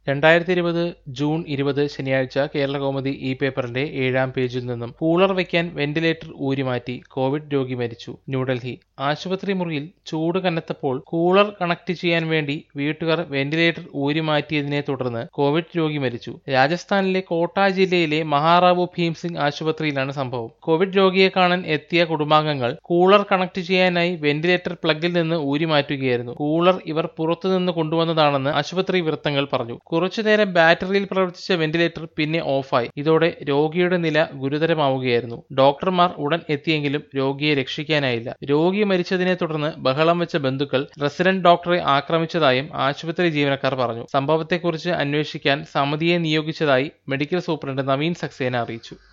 രണ്ടായിരത്തി ഇരുപത് ജൂൺ ഇരുപത് ശനിയാഴ്ച കേരളകൗമുദി ഈ പേപ്പറിന്റെ ഏഴാം പേജിൽ നിന്നും കൂളർ വയ്ക്കാൻ വെന്റിലേറ്റർ ഊരിമാറ്റി കോവിഡ് രോഗി മരിച്ചു ന്യൂഡൽഹി ആശുപത്രി മുറിയിൽ ചൂട് കനത്തപ്പോൾ കൂളർ കണക്ട് ചെയ്യാൻ വേണ്ടി വീട്ടുകാർ വെന്റിലേറ്റർ ഊരിമാറ്റിയതിനെ തുടർന്ന് കോവിഡ് രോഗി മരിച്ചു രാജസ്ഥാനിലെ കോട്ട ജില്ലയിലെ മഹാറാവു ഭീം സിംഗ് ആശുപത്രിയിലാണ് സംഭവം കോവിഡ് രോഗിയെ കാണാൻ എത്തിയ കുടുംബാംഗങ്ങൾ കൂളർ കണക്ട് ചെയ്യാനായി വെന്റിലേറ്റർ പ്ലഗിൽ നിന്ന് ഊരിമാറ്റുകയായിരുന്നു കൂളർ ഇവർ പുറത്തുനിന്ന് കൊണ്ടുവന്നതാണെന്ന് ആശുപത്രി വൃത്തങ്ങൾ പറഞ്ഞു കുറച്ചുനേരം ബാറ്ററിയിൽ പ്രവർത്തിച്ച വെന്റിലേറ്റർ പിന്നെ ഓഫായി ഇതോടെ രോഗിയുടെ നില ഗുരുതരമാവുകയായിരുന്നു ഡോക്ടർമാർ ഉടൻ എത്തിയെങ്കിലും രോഗിയെ രക്ഷിക്കാനായില്ല രോഗി മരിച്ചതിനെ തുടർന്ന് ബഹളം വെച്ച ബന്ധുക്കൾ റെസിഡന്റ് ഡോക്ടറെ ആക്രമിച്ചതായും ആശുപത്രി ജീവനക്കാർ പറഞ്ഞു സംഭവത്തെക്കുറിച്ച് അന്വേഷിക്കാൻ സമിതിയെ നിയോഗിച്ചതായി മെഡിക്കൽ സൂപ്രണ്ട് നവീൻ സക്സേന അറിയിച്ചു